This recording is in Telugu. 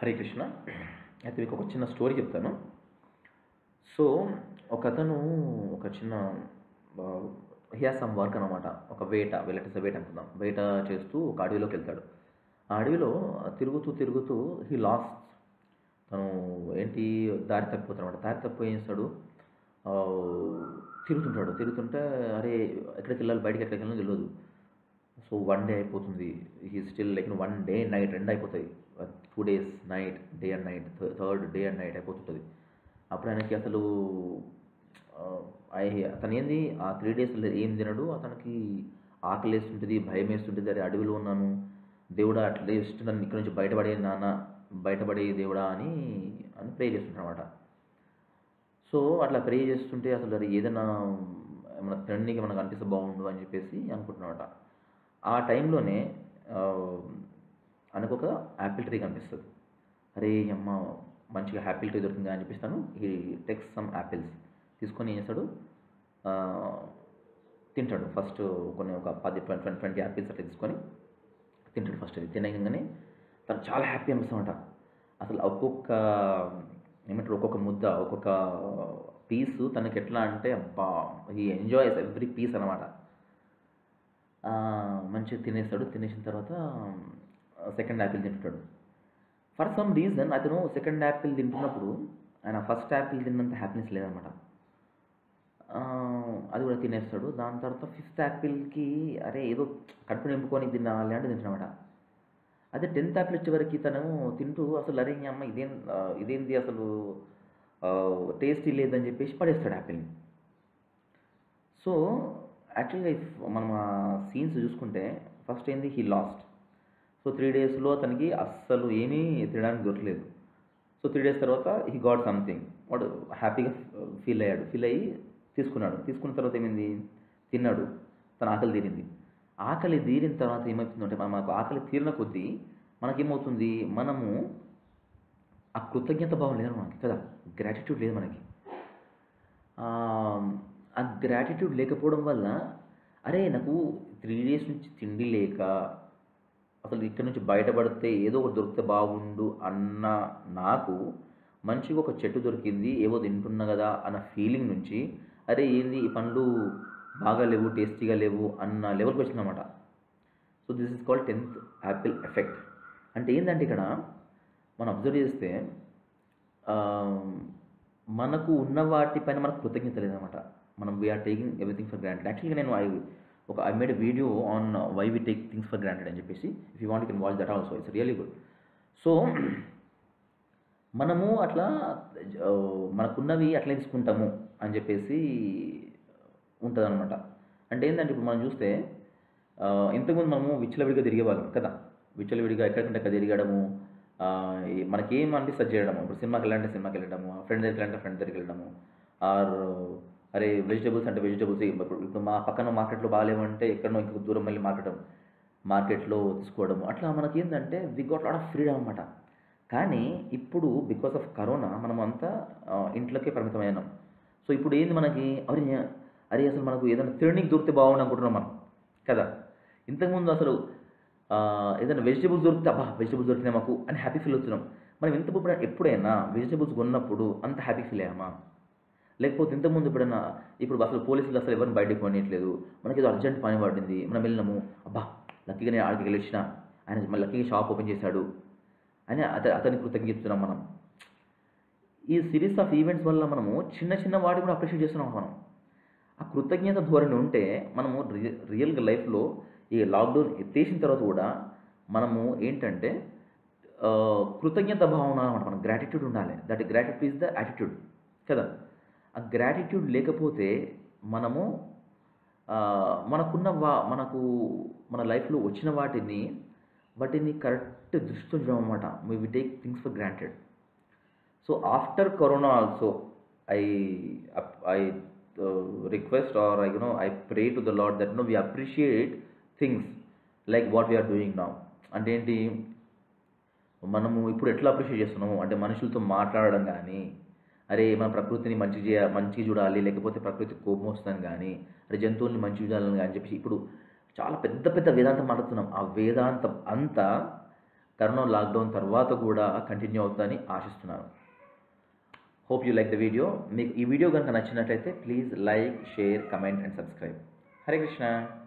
హరే కృష్ణ అయితే మీకు ఒక చిన్న స్టోరీ చెప్తాను సో ఒక అతను ఒక చిన్న హియా సమ్ వర్క్ అనమాట ఒక వేట వెల్లటిస వేట అనుకుందాం వేట చేస్తూ ఒక అడవిలోకి వెళ్తాడు ఆ అడవిలో తిరుగుతూ తిరుగుతూ హీ లాస్ తను ఏంటి దారి తప్పిపోతాడు అనమాట దారి తప్పిపోయి ఏం చేస్తాడు ఆ, తిరుగుతుంటాడు తిరుగుతుంటే అరే ఎక్కడికి వెళ్ళాలి బయటికి ఎక్కడికి వెళ్ళాలో తెలియదు సో వన్ డే అయిపోతుంది he still like one day night రెండు అయిపోతాయి two days night day and night third day and night అయిపోతుంటుంది అప్పుడు ఆయనకి అసలు ఆ, ఐ- అతను ఏంది ఆ త్రీ డేస్ ఏం తినడు అతనికి ఆకలి వేస్తుంటుంది భయం వేస్తుంటుంది అరే అడవిలో ఉన్నాను దేవుడా అట్లీస్ట్ నన్ను ఇక్కడ నుంచి బయటపడే నాన్న బయటపడే దేవుడా అని అని ప్రే చేస్తుంటాడు అనమాట సో అట్లా ప్రే చేస్తుంటే అసలు అది ఏదైనా ఏమైనా తినడానికి మనకు అనిపిస్తే బాగుండు అని చెప్పేసి అనుకుంటున్నమాట ఆ టైంలోనే ఆయనకు ఒక యాపిల్ ట్రీ కనిపిస్తుంది అరే అమ్మ మంచిగా యాపిల్ ట్రీ దొరికింది అని చెప్పిస్తాను ఈ టెక్స్ సమ్ యాపిల్స్ తీసుకొని ఏం చేస్తాడు ఆ, తింటాడు ఫస్ట్ కొన్ని ఒక పది ట్వంటీ ట్వంటీ యాపిల్స్ అట్లా తీసుకొని తింటాడు ఫస్ట్ అది తినగానే తను చాలా హ్యాపీ అనిపిస్తామట అసలు ఒక్కొక్క ఏమంటారు ఒక్కొక్క ముద్ద ఒక్కొక్క పీస్ తనకి ఎట్లా అంటే అబ్బా ఈ ఎంజాయ్స్ ఎవ్రీ పీస్ అనమాట మంచిగా తినేస్తాడు తినేసిన తర్వాత సెకండ్ యాపిల్ తింటుంటాడు ఫర్ సమ్ రీజన్ అతను సెకండ్ యాపిల్ తింటున్నప్పుడు ఆయన ఫస్ట్ యాపిల్ తిన్నంత హ్యాపీనెస్ లేదనమాట ఆ, అది కూడా తినేస్తాడు దాని తర్వాత ఫిఫ్త్ యాపిల్కి అరే ఏదో కడుపు నింపుకొని తినాలి అంటే తింటున్నామాట అదే టెన్త్ యాపిల్ వచ్చేవరకు తను తింటూ అసలు అరే ఈ అమ్మ ఇదేం ఆ, ఇదేంటి అసలు టేస్టీ లేదని చెప్పేసి పడేస్తాడు యాపిల్ని సో యాక్చువల్గా ఇఫ్ మనం ఆ సీన్స్ చూసుకుంటే ఫస్ట్ ఏంది హీ లాస్ట్ సో త్రీ డేస్లో అతనికి అస్సలు ఏమీ తినడానికి దొరకలేదు సో త్రీ డేస్ తర్వాత హీ గాట్ సంథింగ్ వాడు హ్యాపీగా ఫీల్ అయ్యాడు ఫీల్ అయ్యి తీసుకున్నాడు తీసుకున్న తర్వాత ఏమైంది తిన్నాడు తన ఆకలి తీరింది ఆకలి తీరిన తర్వాత ఏమవుతుందంటే మన- మనకు ఆకలి తీరిన కొద్దీ మనకేమవుతుంది మనము ఆ కృతజ్ఞత భావం లేదు మనకి కదా గ్రాటిట్యూడ్ లేదు మనకి ఆ, ఆ గ్రాటిట్యూడ్ లేకపోవడం వల్ల అరే నాకు త్రీ డేస్ నుంచి తిండి లేక అసలు ఇక్కడ నుంచి బయటపడితే ఏదో ఒకటి దొరికితే బాగుండు అన్న నాకు మంచిగా ఒక చెట్టు దొరికింది ఏవో తింటున్నా కదా అన్న ఫీలింగ్ నుంచి అరే ఏంది ఈ పండ్లు బాగా లేవు టేస్టీగా లేవు అన్న లెవెల్కి వచ్చిందన్నమాట so this is called tenth apple effect అంటే ఏంటంటే ఇక్కడ మనం అబ్జర్వ్ చేస్తే ఆ, మనకు ఉన్న వాటిపైన మనకు కృతజ్ఞత లేదన్నమాట మనం we are taking everything for granted యాక్చువల్గా నేను ఐ ఒక I made video on why we take things for granted అని చెప్పేసి if you want can watch that also it's really good so మనము అట్లా ఆ, మనకున్నవి అట్లా తీసుకుంటాము అని చెప్పేసి ఉంటుంది అనమాట అంటే ఏంటంటే ఇప్పుడు మనం చూస్తే ఆ, ఇంతకుముందు మనము విచ్చలవిడిగా తిరిగేవాళ్ళం కదా విచ్చలవిడిగా ఎక్కడికంటే అక్కడ తిరగడము ఆ, ఈ- మనకి ఏం అనిపిస్తుంది చేయడము ఇప్పుడు సినిమాకి వెళ్ళాలంటే సినిమాకి వెళ్ళడము ఫ్రెండ్ దగ్గరికి వెళ్ళాలంటే ఫ్రెండ్ దగ్గరికి వెళ్ళడము ఆర్ అరే వెజిటబుల్స్ అంటే వెజిటబుల్స్ ఇప్పుడు ఇప్పుడు మా పక్కన మార్కెట్లో బాగాలేమంటే ఎక్కడనో ఇంకొక దూరం వెళ్ళి మార్కెట్ మార్కెట్లో తీసుకోవడము అట్లా మనకి ఏంటంటే we got lot of freedom అనమాట కానీ ఇప్పుడు బికాస్ ఆఫ్ కరోనా మనం అంతా ఆ, ఇంట్లోకే పరిమితమైనాం సో ఇప్పుడు ఏంది మనకి అరే అరే అసలు మనకు ఏదైనా తినడానికి దొరికితే బాగుండు అనుకుంటున్నాం మనం కదా ఇంతకుముందు అసలు ఆ, ఏదైనా వెజిటబుల్స్ దొరికితే అబ్బా వెజిటబుల్స్ దొరికినాయి మాకు అని హ్యాపీ ఫీల్ అవుతున్నాం మనం ఇంత ఎప్పుడైనా వెజిటబుల్స్ కొన్నప్పుడు అంత హ్యాపీ ఫీల్ అయ్యామా లేకపోతే ఇంతకుముందు ఎప్పుడైనా ఇప్పుడు అసలు పోలీసులు అసలు ఎవరిని బయటకు కొనియట్లేదు మనకి ఏదో అర్జెంట్ పని పడింది మనం వెళ్ళినాము అబ్బా లక్కీగా నేను ఆడికి వెళ్ళొచ్చిన ఆయన మళ్ళీ లక్కీగా షాప్ ఓపెన్ చేశాడు అని అత అతనికి కృతజ్ఞత చెప్తున్నాం మనం ఈ సిరీస్ ఆఫ్ ఈవెంట్స్ వల్ల మనము చిన్న చిన్న వాటి కూడా అప్రిషియేట్ చేస్తున్నాం మనం ఆ కృతజ్ఞత ధోరణి ఉంటే మనము రి రియల్గా లైఫ్లో ఈ లాక్డౌన్ ఎత్తేసిన తర్వాత కూడా మనము ఏంటంటే ఆ, కృతజ్ఞత భావన అనమాట మన గ్రాటిట్యూడ్ ఉండాలి that gratitude is the attitude కదా ఆ గ్రాటిట్యూడ్ లేకపోతే మనము ఆ, మనకున్న వా మనకు మన లైఫ్లో వచ్చిన వాటిని వాటిని కరెక్ట్ దృష్టితో చూడడం అనమాట we we take things for granted so after corona also I I request or I you know I pray to the lord that no we appreciate things like what we are doing now అంటే ఏంటి మనము ఇప్పుడు ఎట్లా అప్రిషియేట్ చేస్తున్నాము అంటే మనుషులతో మాట్లాడడం కానీ అరే మన ప్రకృతిని మంచి చేయ మంచిగా చూడాలి లేకపోతే ప్రకృతి కోపం వస్తుందని కానీ అరే జంతువుల్ని మంచి చూడాలని కానీ చెప్పేసి ఇప్పుడు చాలా పెద్ద పెద్ద వేదాంతం మాట్లాడుతున్నాం ఆ వేదాంతం అంతా కరోనా లాక్డౌన్ తర్వాత కూడా కంటిన్యూ అవుతుందని ఆశిస్తున్నాను hope you like the video మీకు ఈ వీడియో కనుక నచ్చినట్లయితే please like share comment and subscribe Hare Krishna